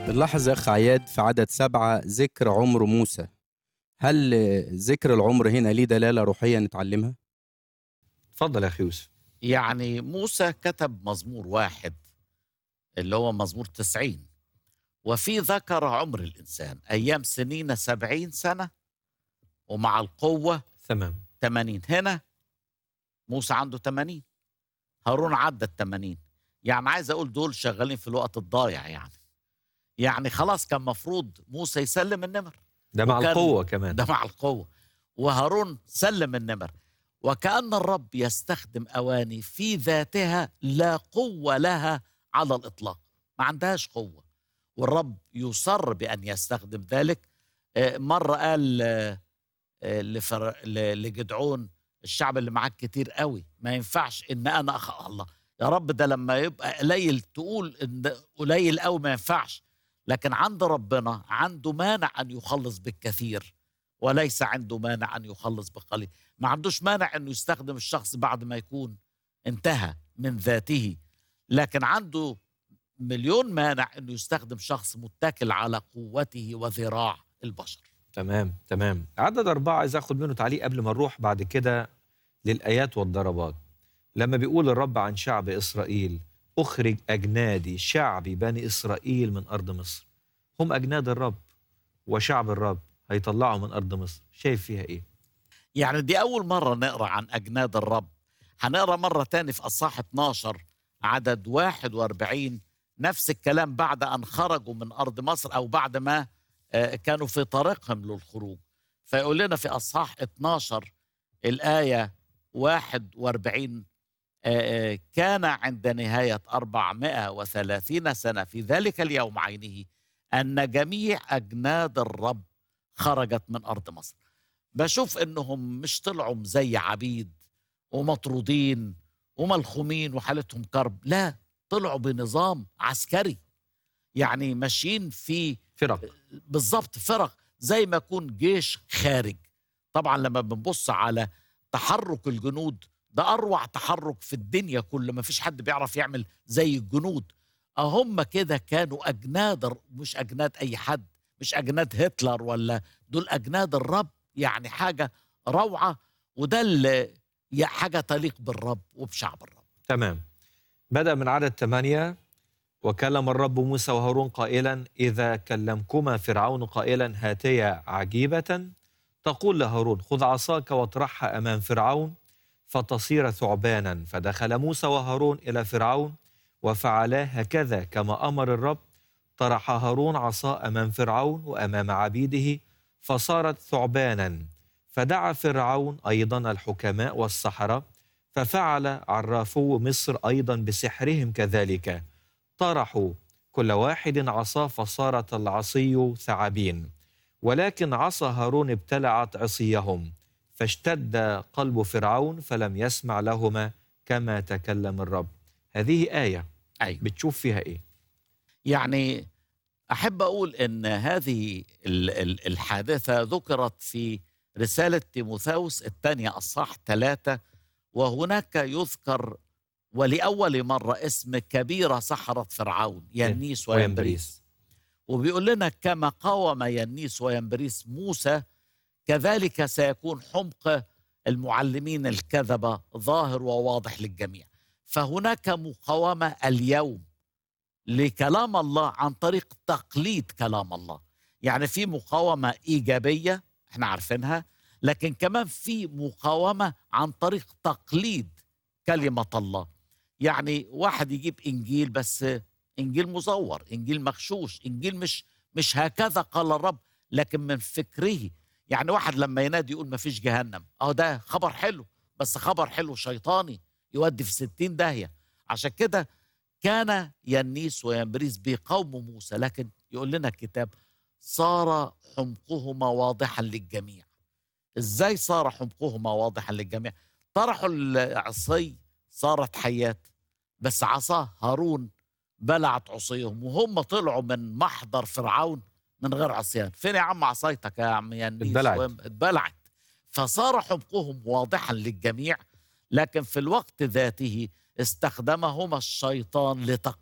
بنلاحظ يا أخ عياد في عدد سبعة ذكر عمر موسى هل ذكر العمر هنا ليه دلالة روحية نتعلمها؟ اتفضل يا اخي يوسف يعني موسى كتب مزمور واحد اللي هو مزمور تسعين وفي ذكر عمر الإنسان أيام سنين سبعين سنة ومع القوة تمام 80 هنا موسى عنده 80 هارون عدى ال 80 يعني عايز اقول دول شغالين في الوقت الضايع يعني يعني خلاص كان مفروض موسى يسلم النمر ده مع وكان- القوه كمان ده مع القوة وهارون سلم النمر وكأن الرب يستخدم أواني في ذاتها لا قوة لها على الإطلاق ما عندهاش قوة والرب يصر بأن يستخدم ذلك آه، مرة قال آه، آه، لفر... ل- لجدعون الشعب اللي معاك كتير قوي ما ينفعش ان انا أخ... الله يا رب ده لما يبقى قليل تقول ان ده قليل قوي ما ينفعش لكن عند ربنا عنده مانع ان يخلص بالكثير وليس عنده مانع ان يخلص بقليل ما عندوش مانع انه يستخدم الشخص بعد ما يكون انتهى من ذاته لكن عنده مليون مانع انه يستخدم شخص متكل على قوته وذراع البشر تمام تمام عدد أربعة عايز أخد منه تعليق قبل ما نروح بعد كده للآيات والضربات لما بيقول الرب عن شعب إسرائيل أخرج أجنادي شعبي بني إسرائيل من أرض مصر هم أجناد الرب وشعب الرب هيطلعوا من أرض مصر شايف فيها إيه يعني دي أول مرة نقرأ عن أجناد الرب هنقرأ مرة تاني في أصحاح 12 عدد 41 نفس الكلام بعد أن خرجوا من أرض مصر أو بعد ما آه، كانوا في طريقهم للخروج فيقول لنا في أصحاح 12 الآية 41 آه، آه، كان عند نهاية 430 سنة في ذلك اليوم عينه أن جميع أجناد الرب خرجت من أرض مصر بشوف انهم مش طلعوا زي عبيد ومطرودين وملخومين وحالتهم كرب لا طلعوا بنظام عسكري يعني ماشيين في فرق بالظبط فرق زي ما يكون جيش خارج طبعا لما بنبص على تحرك الجنود ده اروع تحرك في الدنيا كل ما فيش حد بيعرف يعمل زي الجنود هم كده كانوا اجناد الر- مش اجناد اي حد مش اجناد هتلر ولا دول اجناد الرب يعني حاجه روعه وده اللي يا حاجه تليق بالرب وبشعب الرب تمام بدأ من عدد ثمانية وكلم الرب موسى وهارون قائلا إذا كلمكما فرعون قائلا هاتيا عجيبة تقول لهارون خذ عصاك واطرحها أمام فرعون فتصير ثعبانا فدخل موسى وهارون إلى فرعون وفعلا هكذا كما أمر الرب طرح هارون عصا أمام فرعون وأمام عبيده فصارت ثعبانا فدعا فرعون أيضا الحكماء والسحرة ففعل عرافو مصر أيضا بسحرهم كذلك طرحوا كل واحد عصا فصارت العصي ثعابين ولكن عصا هارون ابتلعت عصيهم فاشتد قلب فرعون فلم يسمع لهما كما تكلم الرب هذه آية ايوه بتشوف فيها إيه يعني احب اقول ان هذه ال- ال- الحادثه ذكرت في رساله تيموثاوس الثانيه اصحاح ثلاثه وهناك يذكر ولاول مره اسم كبيره سحره فرعون ينيس وينبريس وبيقول لنا كما قاوم ينيس وينبريس موسى كذلك سيكون حمق المعلمين الكذبه ظاهر وواضح للجميع فهناك مقاومه اليوم لكلام الله عن طريق تقليد كلام الله يعني في مقاومة إيجابية احنا عارفينها لكن كمان في مقاومة عن طريق تقليد كلمة الله يعني واحد يجيب إنجيل بس إنجيل مزور إنجيل مغشوش إنجيل مش مش هكذا قال الرب لكن من فكره يعني واحد لما ينادي يقول ما فيش جهنم أهو ده خبر حلو بس خبر حلو شيطاني يودي في ستين داهية عشان كده كان ينيس وينبريس بقوم موسى لكن يقول لنا الكتاب صار حمقهما واضحا للجميع ازاي صار حمقهما واضحا للجميع طرحوا العصي صارت حيات بس عصا هارون بلعت عصيهم وهم طلعوا من محضر فرعون من غير عصيان فين يا عم عصايتك يا عم ينيس اتبلعت. وين- اتبلعت فصار حمقهم واضحا للجميع لكن في الوقت ذاته استخدمهما الشيطان لتق